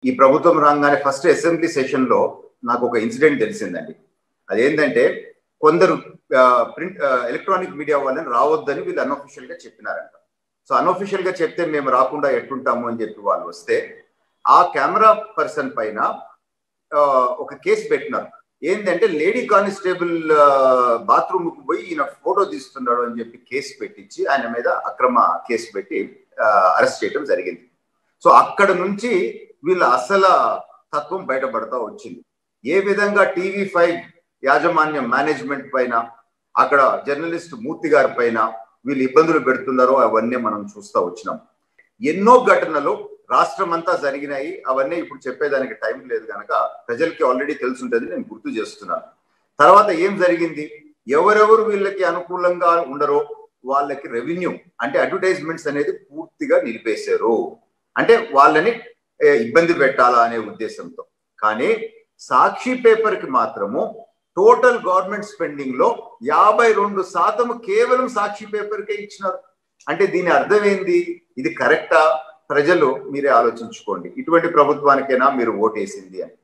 ఈ ప్రభుత్వం రాగానే ఫస్ట్ అసెంబ్లీ సెషన్ లో నాకు ఒక ఇన్సిడెంట్ తెలిసిందండి అదేంటంటే కొందరు ప్రింట్ ఎలక్ట్రానిక్ మీడియా వాళ్ళని రావద్దని వీళ్ళు అన్అఫిషియల్ గా చెప్పినారంట సో అన్అఫిషియల్ గా చెప్తే మేము రాకుండా ఎట్లుంటాము అని చెప్పి వాళ్ళు వస్తే ఆ కెమెరా పర్సన్ పైన ఒక కేసు పెట్టినారు ఏంటంటే లేడీ కానిస్టేబుల్ బాత్రూమ్ కు పోయి ఈయన ఫోటో తీస్తున్నాడు అని చెప్పి కేసు పెట్టించి ఆయన మీద అక్రమ కేసు పెట్టి అరెస్ట్ చేయడం జరిగింది సో అక్కడ నుంచి వీళ్ళ అసలు తత్వం బయటపడతా వచ్చింది ఏ విధంగా టీవీ ఫైవ్ యాజమాన్యం మేనేజ్మెంట్ పైన అక్కడ జర్నలిస్ట్ మూర్తి గారి పైన వీళ్ళు ఇబ్బందులు పెడుతున్నారో అవన్నీ మనం చూస్తూ వచ్చినాం ఎన్నో ఘటనలు రాష్ట్రం అంతా జరిగినాయి అవన్నీ ఇప్పుడు చెప్పేదానికి టైం లేదు కనుక ప్రజలకి ఆల్రెడీ తెలుసుంటుంది నేను గుర్తు చేస్తున్నాను తర్వాత ఏం జరిగింది ఎవరెవరు వీళ్ళకి అనుకూలంగా ఉండరో వాళ్ళకి రెవెన్యూ అంటే అడ్వర్టైజ్మెంట్స్ అనేది పూర్తిగా నిలిపేశారు అంటే వాళ్ళని ఇబ్బంది పెట్టాలా అనే ఉద్దేశంతో కానీ సాక్షి పేపర్ కి మాత్రము టోటల్ గవర్నమెంట్ స్పెండింగ్ లో యాభై రెండు శాతం కేవలం సాక్షి పేపర్ కే ఇచ్చినారు అంటే దీని అర్థం ఏంది ఇది కరెక్టా ప్రజలు మీరే ఆలోచించుకోండి ఇటువంటి ప్రభుత్వానికైనా మీరు ఓటేసింది అని